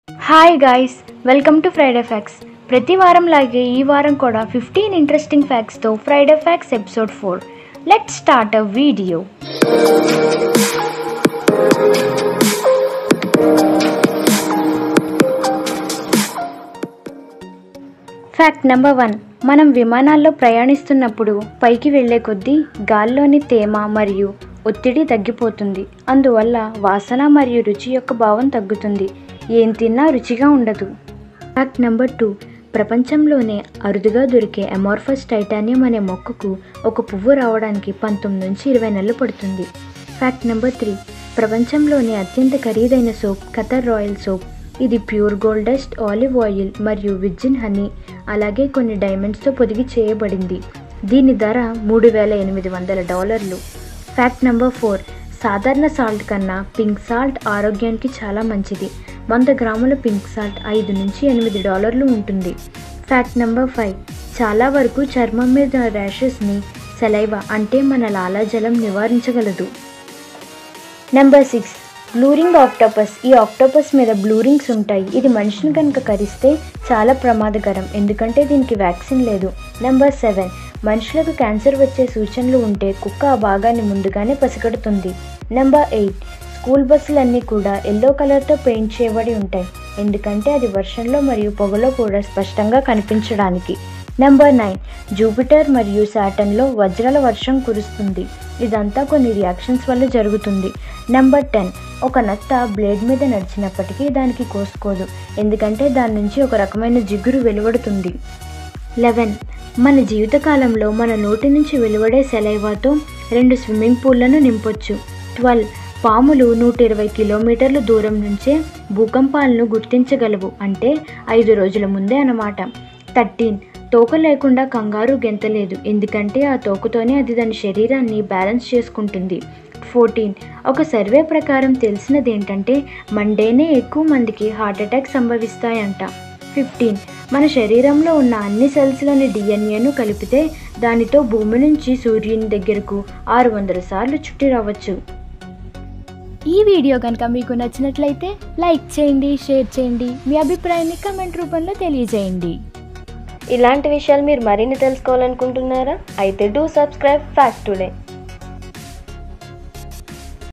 hi guys welcome to Friday facts ప్రతి వారం లాగే ఈ వారం కూడా ఫిఫ్టీన్ ఇంట్రెస్టింగ్ ఫ్యాక్ట్స్తో Friday facts episode four let start a video fact number one మనం విమానాల్లో ప్రయాణిస్తున్నప్పుడు పైకి వెళ్ళే కొద్దీ గాల్లోని తేమ మరియు ఒత్తిడి తగ్గిపోతుంది అందువల్ల వాసన మరియు రుచి యొక్క భావం తగ్గుతుంది ఏం తిన్నా రుచిగా ఉండదు ఫ్యాక్ట్ నెంబర్ టూ ప్రపంచంలోనే అరుదుగా దొరికే అమార్ఫస్ టైటానియం అనే మొక్కకు ఒక పువ్వు రావడానికి పంతొమ్మిది నుంచి ఇరవై నెలలు పడుతుంది ఫ్యాక్ట్ నెంబర్ త్రీ ప్రపంచంలోనే అత్యంత ఖరీదైన సోప్ కతర్ రాయల్ సోప్ ఇది pure gold dust olive oil మరియు విజ్జిన్ హనీ అలాగే కొన్ని డైమండ్స్తో పొదిగి చేయబడింది దీని ధర మూడు వేల ఎనిమిది వందల డాలర్లు ఫ్యాక్ట్ నెంబర్ ఫోర్ సాధారణ సాల్ట్ కన్నా పింక్ సాల్ట్ ఆరోగ్యానికి చాలా మంచిది వంద గ్రాముల పింక్ సాల్ట్ ఐదు నుంచి ఎనిమిది డాలర్లు ఉంటుంది ఫ్యాక్ట్ నెంబర్ ఫైవ్ చాలా వరకు చర్మం మీద ర్యాషెస్ని సెలైవ అంటే మన లాలాజలం నివారించగలదు నెంబర్ సిక్స్ బ్లూరింగ్ ఆక్టోపస్ ఈ ఆక్టోపస్ మీద బ్లూరింగ్స్ ఉంటాయి ఇది మనిషిని కనుక కరిస్తే చాలా ప్రమాదకరం ఎందుకంటే దీనికి వ్యాక్సిన్ లేదు నెంబర్ సెవెన్ మనుషులకు క్యాన్సర్ వచ్చే సూచనలు ఉంటే కుక్క ఆ భాగాన్ని ముందుగానే పసిగడుతుంది నెంబర్ ఎయిట్ స్కూల్ బస్సులన్నీ కూడా ఎల్లో కలర్తో పెయింట్ చేయబడి ఉంటాయి ఎందుకంటే అది వర్షంలో మరియు పొగలో కూడా స్పష్టంగా కనిపించడానికి నెంబర్ నైన్ జూపిటర్ మరియు సాటన్లో వజ్రాల వర్షం కురుస్తుంది ఇదంతా కొన్ని రియాక్షన్స్ వల్ల జరుగుతుంది నెంబర్ టెన్ ఒక నత్త బ్లేడ్ మీద నడిచినప్పటికీ దానికి కోసుకోదు ఎందుకంటే దాని నుంచి ఒక రకమైన జిగురు వెలువడుతుంది లెవెన్ మన జీవితకాలంలో మన నోటి నుంచి వెలువడే సెలైవాతో రెండు స్విమ్మింగ్ పూల్లను నింపొచ్చు ట్వెల్వ్ పాములు నూట ఇరవై కిలోమీటర్ల దూరం నుంచే భూకంపాలను గుర్తించగలవు అంటే ఐదు రోజుల ముందే అన్నమాట థర్టీన్ తోక లేకుండా కంగారు గెంతలేదు ఎందుకంటే ఆ తోకతోనే అది దాని శరీరాన్ని బ్యాలెన్స్ చేసుకుంటుంది ఫోర్టీన్ ఒక సర్వే ప్రకారం తెలిసినది ఏంటంటే మండేనే ఎక్కువ మందికి హార్ట్ అటాక్ సంభవిస్తాయంట ఫిఫ్టీన్ మన శరీరంలో ఉన్న అన్ని సెల్స్లోని డిఎన్ఏను కలిపితే దానితో భూమి నుంచి సూర్యుని దగ్గరకు ఆరు వందల సార్లు చుట్టి రావచ్చు ఈ వీడియో కనుక మీకు నచ్చినట్లయితే లైక్ చేయండి షేర్ చేయండి మీ అభిప్రాయాన్ని కమెంట్ రూపంలో తెలియజేయండి ఇలాంటి విషయాలు మీరు మరిన్ని తెలుసుకోవాలనుకుంటున్నారా అయితే డూ సబ్స్క్రైబ్ ఫ్యాక్ట్ టుడే